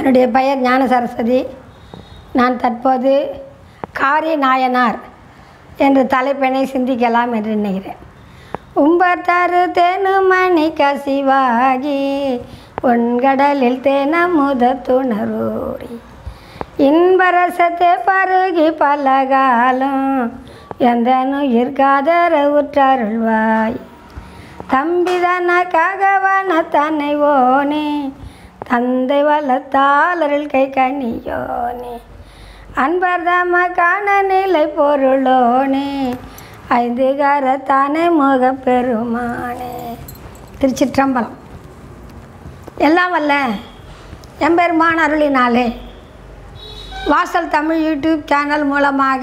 என்னுடைய பெயர் ஞான சரஸ்வதி நான் தற்போது காரி நாயனார் என்ற தலைப்பினை சிந்திக்கலாம் என்று நினைக்கிறேன் உம்பத்தரு தேனுமணி கசிவாகி உன்கடலில் தேனமுத துணரூரி இன்பரசத்தை பருகி பலகாலம் எந்தனு இருக்காதர உற்றருள்வாய் தம்பிதன ககவன தன்னை ஓனே தந்தை வளத்தாளர்கள் கை கனியோனே அன்பர்தம காண நிலை பொருளோனே ஐந்து கரத்தானே முக பெருமானே திருச்சிற்றம்பலம் எல்லாம் வல்ல எம்பெருமான் அருளினாலே வாசல் தமிழ் யூடியூப் சேனல் மூலமாக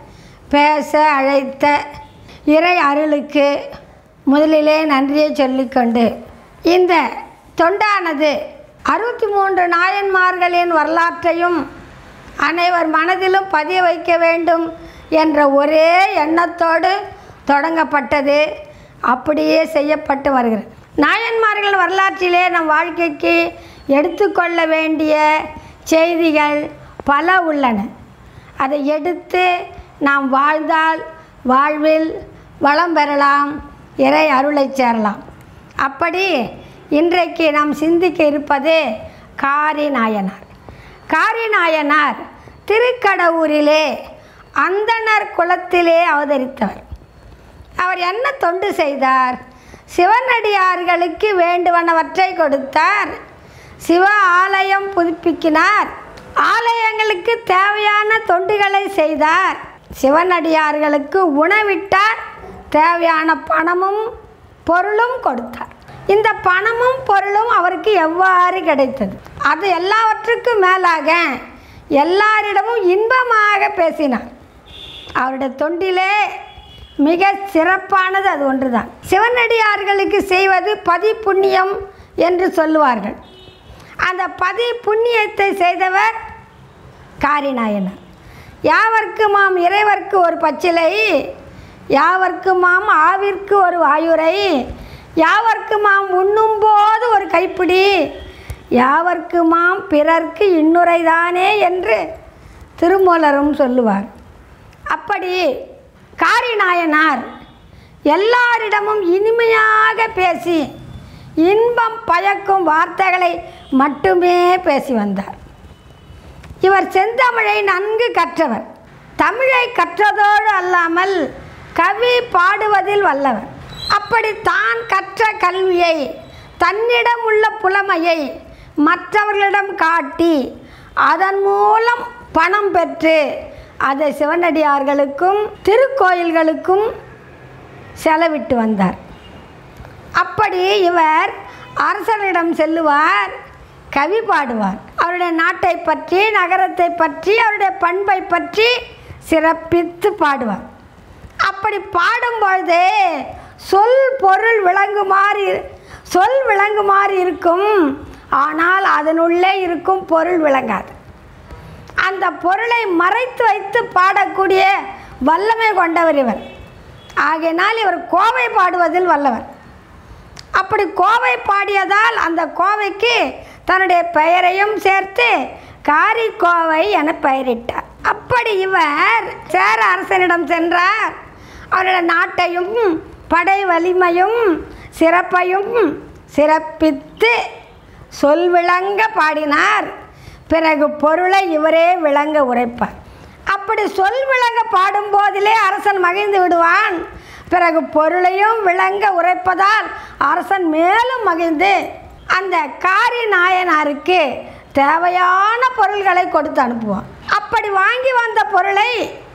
பேச அழைத்த இறை அருளுக்கு முதலிலே நன்றியை சொல்லிக்கொண்டு இந்த தொண்டானது அறுபத்தி மூன்று நாயன்மார்களின் வரலாற்றையும் அனைவர் மனதிலும் பதிய வைக்க வேண்டும் என்ற ஒரே எண்ணத்தோடு தொடங்கப்பட்டது அப்படியே செய்யப்பட்டு வருகிறது நாயன்மார்கள் வரலாற்றிலே நம் வாழ்க்கைக்கு எடுத்துக்கொள்ள வேண்டிய செய்திகள் பல உள்ளன அதை எடுத்து நாம் வாழ்ந்தால் வாழ்வில் வளம் பெறலாம் இறை அருளை சேரலாம் அப்படி இன்றைக்கு நாம் சிந்திக்க இருப்பது காரி நாயனார் காரி நாயனார் திருக்கடவுரிலே அந்தணர் குலத்திலே அவதரித்தவர் அவர் என்ன தொண்டு செய்தார் சிவனடியார்களுக்கு வேண்டுவனவற்றை கொடுத்தார் சிவ ஆலயம் புதுப்பிக்கினார் ஆலயங்களுக்கு தேவையான தொண்டுகளை செய்தார் சிவனடியார்களுக்கு உணவிட்டார் தேவையான பணமும் பொருளும் கொடுத்தார் இந்த பணமும் பொருளும் அவருக்கு எவ்வாறு கிடைத்தது அது எல்லாவற்றுக்கும் மேலாக எல்லாரிடமும் இன்பமாக பேசினார் அவருடைய தொண்டிலே மிக சிறப்பானது அது ஒன்றுதான் சிவனடியார்களுக்கு செய்வது பதி புண்ணியம் என்று சொல்லுவார்கள் அந்த பதி புண்ணியத்தை செய்தவர் காரிநாயனர் யாவர்க்குமாம் இறைவர்க்கு ஒரு பச்சிலை யாவர்க்குமாம் ஆவிற்கு ஒரு வாயுரை யாவர்க்குமாம் உண்ணும்போது ஒரு கைப்பிடி யாவர்க்குமாம் பிறர்க்கு இன்னுரைதானே என்று திருமூலரும் சொல்லுவார் அப்படி காரிநாயனார் எல்லாரிடமும் இனிமையாக பேசி இன்பம் பயக்கும் வார்த்தைகளை மட்டுமே பேசி வந்தார் இவர் செந்தமிழை நன்கு கற்றவர் தமிழை கற்றதோடு அல்லாமல் கவி பாடுவதில் வல்லவர் அப்படி தான் கற்ற கல்வியை தன்னிடம் உள்ள புலமையை மற்றவர்களிடம் காட்டி அதன் மூலம் பணம் பெற்று அதை சிவனடியார்களுக்கும் திருக்கோயில்களுக்கும் செலவிட்டு வந்தார் அப்படி இவர் அரசனிடம் செல்லுவார் கவி பாடுவார் அவருடைய நாட்டை பற்றி நகரத்தை பற்றி அவருடைய பண்பை பற்றி சிறப்பித்து பாடுவார் அப்படி பாடும்பொழுதே சொல் பொருள் விளங்குமாறு சொல் விளங்குமாறு இருக்கும் ஆனால் அதனுள்ளே இருக்கும் பொருள் விளங்காது அந்த பொருளை மறைத்து வைத்து பாடக்கூடிய வல்லமை கொண்டவர் இவர் ஆகையினால் இவர் கோவை பாடுவதில் வல்லவர் அப்படி கோவை பாடியதால் அந்த கோவைக்கு தன்னுடைய பெயரையும் சேர்த்து காரிக்கோவை என பெயரிட்டார் அப்படி இவர் சேர அரசனிடம் சென்றார் அவருடைய நாட்டையும் படை வலிமையும் சிறப்பையும் சிறப்பித்து சொல் விளங்க பாடினார் பிறகு பொருளை இவரே விளங்க உரைப்பார் அப்படி சொல் விளங்க பாடும்போதிலே அரசன் மகிழ்ந்து விடுவான் பிறகு பொருளையும் விளங்க உரைப்பதால் அரசன் மேலும் மகிழ்ந்து அந்த காரி நாயனாருக்கு தேவையான பொருள்களை கொடுத்து அனுப்புவான் அப்படி வாங்கி வந்த பொருளை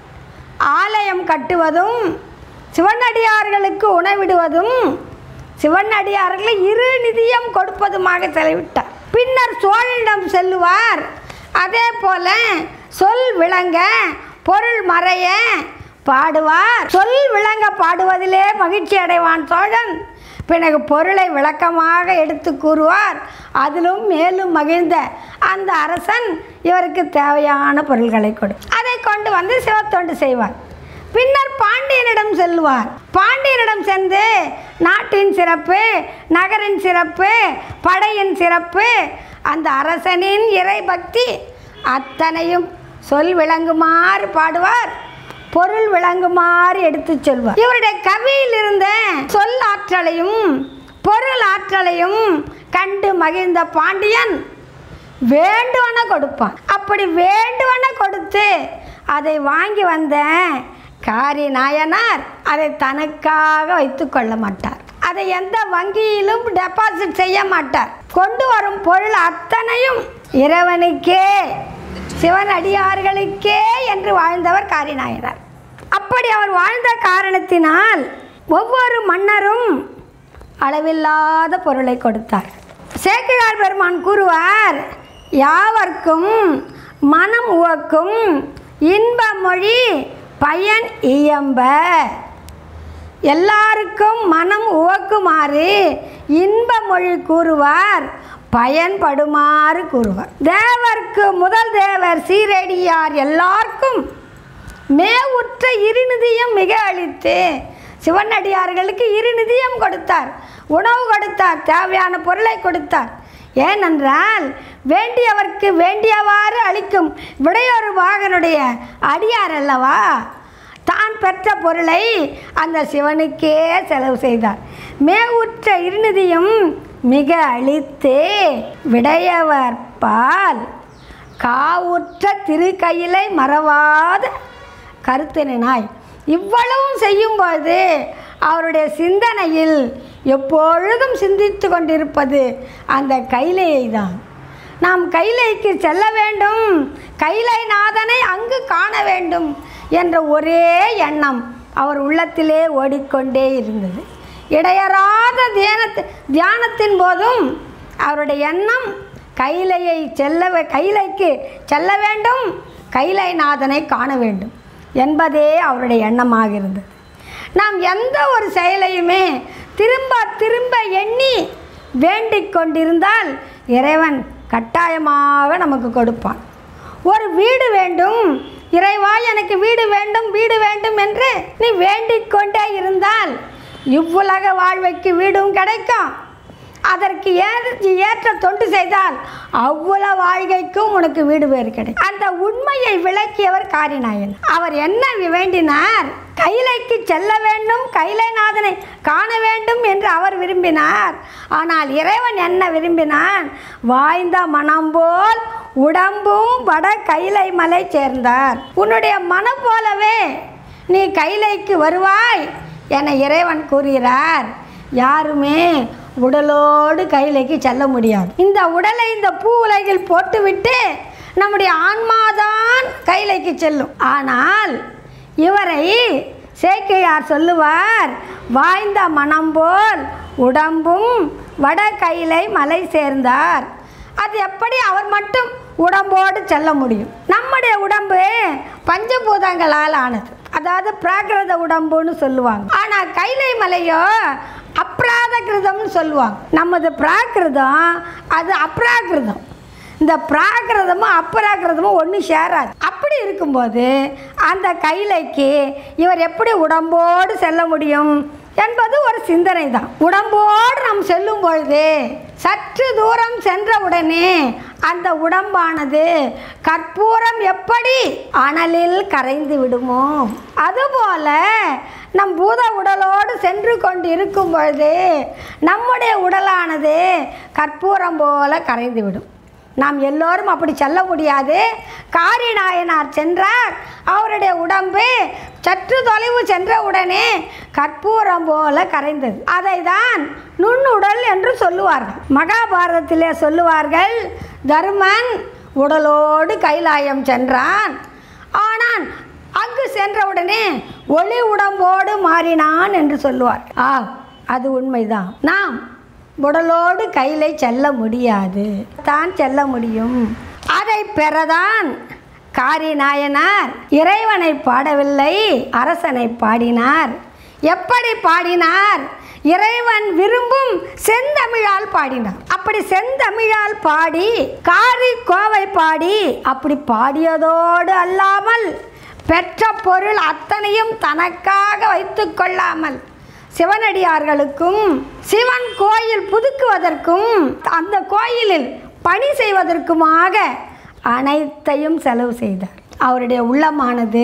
ஆலயம் கட்டுவதும் சிவனடியார்களுக்கு உணவிடுவதும் சிவனடியார்களை இரு நிதியம் கொடுப்பதுமாக செலவிட்டார் பின்னர் சோழனிடம் செல்லுவார் அதே போல சொல் விளங்க பொருள் மறைய பாடுவார் சொல் விளங்க பாடுவதிலே மகிழ்ச்சி அடைவான் சோழன் பிறகு பொருளை விளக்கமாக எடுத்து கூறுவார் அதிலும் மேலும் மகிழ்ந்த அந்த அரசன் இவருக்கு தேவையான பொருள்களை கொடு அதை கொண்டு வந்து சிவத்தொண்டு செய்வார் பின்னர் பாண்டியனிடம் செல்வார் பாண்டியனிடம் சென்று நாட்டின் சிறப்பு நகரின் சிறப்பு படையின் சிறப்பு அந்த அரசனின் இறைபக்தி அத்தனையும் சொல் விளங்குமாறு பாடுவார் பொருள் விளங்குமாறு எடுத்துச் சொல்வார் இவருடைய கவியில் இருந்த சொல் ஆற்றலையும் பொருள் ஆற்றலையும் கண்டு மகிழ்ந்த பாண்டியன் வேண்டுவன கொடுப்பான் அப்படி வேண்டுவன கொடுத்து அதை வாங்கி வந்த காரி நாயனார் அதை தனக்காக வைத்துக் கொள்ள மாட்டார் அதை எந்த வங்கியிலும் டெபாசிட் செய்ய மாட்டார் கொண்டு வரும் பொருள் அத்தனையும் இறைவனுக்கே சிவன் அடியார்களுக்கே என்று வாழ்ந்தவர் காரிநாயனார் அப்படி அவர் வாழ்ந்த காரணத்தினால் ஒவ்வொரு மன்னரும் அளவில்லாத பொருளை கொடுத்தார் சேக்கிழார் பெருமான் கூறுவார் யாவர்க்கும் மனம் உவக்கும் இன்ப மொழி பயன் இயம்ப எல்லாருக்கும் மனம் உவக்குமாறு இன்ப மொழி கூறுவார் பயன்படுமாறு கூறுவார் தேவர்க்கு முதல் தேவர் சீரடியார் எல்லாருக்கும் மேவுற்ற இருநிதியம் மிக அளித்து சிவனடியார்களுக்கு இருநிதியம் கொடுத்தார் உணவு கொடுத்தார் தேவையான பொருளை கொடுத்தார் ஏனென்றால் வேண்டியவர்க்கு வேண்டியவாறு அளிக்கும் விடையொரு வாகனுடைய அடியார் அல்லவா தான் பெற்ற பொருளை அந்த சிவனுக்கே செலவு செய்தார் மேவுற்ற இருநிதியும் மிக அளித்து விடையவர் பால் காவுற்ற திருக்கையிலை மறவாத கருத்தினாய் இவ்வளவும் செய்யும்போது அவருடைய சிந்தனையில் எப்பொழுதும் சிந்தித்து கொண்டிருப்பது அந்த கைலையை தான் நாம் கைலைக்கு செல்ல வேண்டும் கைலை நாதனை அங்கு காண வேண்டும் என்ற ஒரே எண்ணம் அவர் உள்ளத்திலே ஓடிக்கொண்டே இருந்தது இடையறாத தியானத்து தியானத்தின் போதும் அவருடைய எண்ணம் கைலையை செல்ல வே- கைலைக்கு செல்ல வேண்டும் கைலைநாதனை காண வேண்டும் என்பதே அவருடைய எண்ணமாக இருந்தது நாம் எந்த ஒரு செயலையுமே திரும்ப திரும்ப எண்ணி வேண்டிக் கொண்டிருந்தால் இறைவன் கட்டாயமாக நமக்கு கொடுப்பான் ஒரு வீடு வேண்டும் இறைவா எனக்கு வீடு வேண்டும் வீடு வேண்டும் என்று நீ வேண்டிக் கொண்டே இருந்தால் இவ்வுலக வாழ்வைக்கு வீடும் கிடைக்கும் அதற்கு ஏற்ற ஏற்ற தொண்டு செய்தால் அவ்வளவு வாழ்க்கைக்கும் உனக்கு வீடு பேர் கிடைக்கும் அந்த உண்மையை விளக்கியவர் காரிநாயன் அவர் என்ன வேண்டினார் கைலைக்கு செல்ல வேண்டும் கைலைநாதனை காண வேண்டும் என்று அவர் விரும்பினார் ஆனால் இறைவன் என்ன விரும்பினான் வாய்ந்த மனம் போல் உடம்பும் வட கைலை மலை சேர்ந்தார் உன்னுடைய மனம் போலவே நீ கைலைக்கு வருவாய் என இறைவன் கூறுகிறார் யாருமே உடலோடு கைலைக்கு செல்ல முடியாது இந்த உடலை இந்த பூ உலகில் போட்டுவிட்டு நம்முடைய ஆன்மாதான் கைலைக்கு செல்லும் ஆனால் இவரை சேக்கிழார் சொல்லுவார் வாய்ந்த மனம் போல் உடம்பும் வட கைலை மலை சேர்ந்தார் அது எப்படி அவர் மட்டும் உடம்போடு செல்ல முடியும் நம்முடைய உடம்பு பஞ்சபூதங்களால் ஆனது அதாவது பிராகிருத உடம்புன்னு சொல்லுவாங்க ஆனால் கைலை மலையோ அப்ராதகிருதம்னு சொல்லுவாங்க நமது பிராகிருதம் அது அப்ராகிருதம் இந்த பிராகிருதமும் அப்ராகிருதமும் ஒன்றும் சேராது அப்படி இருக்கும்போது அந்த கைலைக்கு இவர் எப்படி உடம்போடு செல்ல முடியும் என்பது ஒரு சிந்தனை தான் உடம்போடு நாம் செல்லும் பொழுது சற்று தூரம் சென்ற உடனே அந்த உடம்பானது கற்பூரம் எப்படி அனலில் கரைந்து விடுமோ அதுபோல நம் பூத உடலோடு சென்று கொண்டு இருக்கும் பொழுது நம்முடைய உடலானது கற்பூரம் போல கரைந்து விடும் நாம் எல்லோரும் அப்படி செல்ல முடியாது காரிநாயனார் சென்றார் அவருடைய உடம்பு சற்று தொலைவு சென்ற உடனே கற்பூரம் போல கரைந்தது அதை தான் நுண்ணுடல் என்று சொல்லுவார்கள் மகாபாரதத்திலே சொல்லுவார்கள் தருமன் உடலோடு கைலாயம் சென்றான் ஆனால் அங்கு சென்றவுடனே ஒளி உடம்போடு மாறினான் என்று சொல்லுவார் ஆ அது உண்மைதான் நாம் உடலோடு கையில செல்ல முடியாது தான் செல்ல முடியும் அதை பெறதான் காரி நாயனார் இறைவனை பாடவில்லை அரசனை பாடினார் எப்படி பாடினார் இறைவன் விரும்பும் செந்தமிழால் பாடினார் அப்படி செந்தமிழால் பாடி காரி கோவை பாடி அப்படி பாடியதோடு அல்லாமல் பெற்ற பொருள் அத்தனையும் தனக்காக வைத்துக் கொள்ளாமல் சிவனடியார்களுக்கும் சிவன் கோயில் புதுக்குவதற்கும் அந்த கோயிலில் பணி செய்வதற்குமாக அனைத்தையும் செலவு செய்தார் அவருடைய உள்ளமானது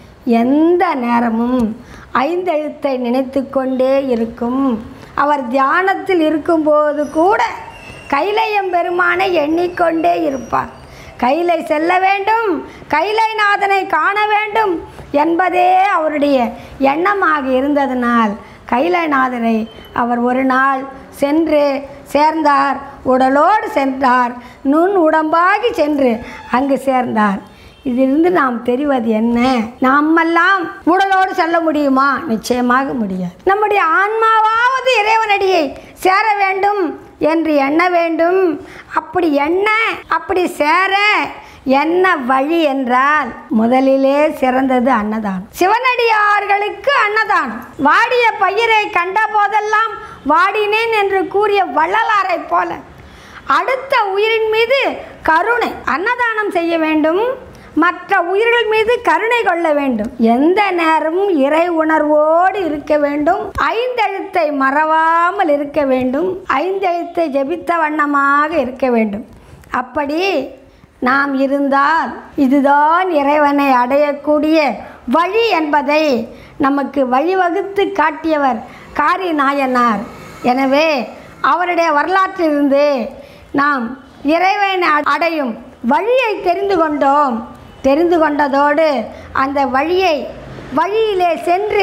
எந்த நேரமும் ஐந்தெழுத்தை நினைத்து கொண்டே இருக்கும் அவர் தியானத்தில் இருக்கும்போது கூட கைலையம் பெருமானை எண்ணிக்கொண்டே இருப்பார் கைலை செல்ல வேண்டும் கைலைநாதனை காண வேண்டும் என்பதே அவருடைய எண்ணமாக இருந்ததனால் கைலைநாதரை அவர் ஒரு நாள் சென்று சேர்ந்தார் உடலோடு சென்றார் நுண் உடம்பாகி சென்று அங்கு சேர்ந்தார் இதிலிருந்து நாம் தெரிவது என்ன நாமெல்லாம் உடலோடு செல்ல முடியுமா நிச்சயமாக முடியாது நம்முடைய ஆன்மாவாவது இறைவனடியை சேர வேண்டும் என்று எண்ண வேண்டும் அப்படி எண்ண அப்படி சேர என்ன வழி என்றால் முதலிலே சிறந்தது அன்னதானம் சிவனடியார்களுக்கு அன்னதானம் வாடிய பயிரை கண்ட போதெல்லாம் வாடினேன் என்று கூறிய வள்ளலாரைப் போல அடுத்த உயிரின் மீது கருணை அன்னதானம் செய்ய வேண்டும் மற்ற உயிர்கள் மீது கருணை கொள்ள வேண்டும் எந்த நேரமும் இறை உணர்வோடு இருக்க வேண்டும் ஐந்தெழுத்தை மறவாமல் இருக்க வேண்டும் ஐந்தெழுத்தை ஜெபித்த வண்ணமாக இருக்க வேண்டும் அப்படி நாம் இருந்தால் இதுதான் இறைவனை அடையக்கூடிய வழி என்பதை நமக்கு வழிவகுத்து காட்டியவர் காரி நாயனார் எனவே அவருடைய வரலாற்றிலிருந்து நாம் இறைவனை அடையும் வழியை தெரிந்து கொண்டோம் தெரிந்து கொண்டதோடு அந்த வழியை வழியிலே சென்று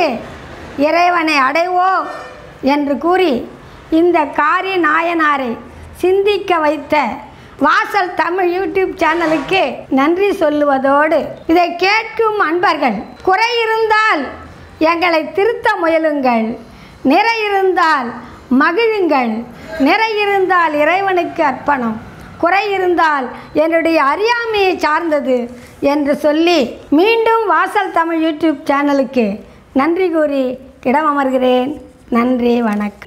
இறைவனை அடைவோம் என்று கூறி இந்த காரிய நாயனாரை சிந்திக்க வைத்த வாசல் தமிழ் யூடியூப் சேனலுக்கு நன்றி சொல்லுவதோடு இதை கேட்கும் அன்பர்கள் குறை இருந்தால் எங்களை திருத்த முயலுங்கள் நிறை இருந்தால் மகிழுங்கள் நிறை இருந்தால் இறைவனுக்கு அர்ப்பணம் குறை இருந்தால் என்னுடைய அறியாமையை சார்ந்தது என்று சொல்லி மீண்டும் வாசல் தமிழ் யூடியூப் சேனலுக்கு நன்றி கூறி இடம் அமர்கிறேன் நன்றி வணக்கம்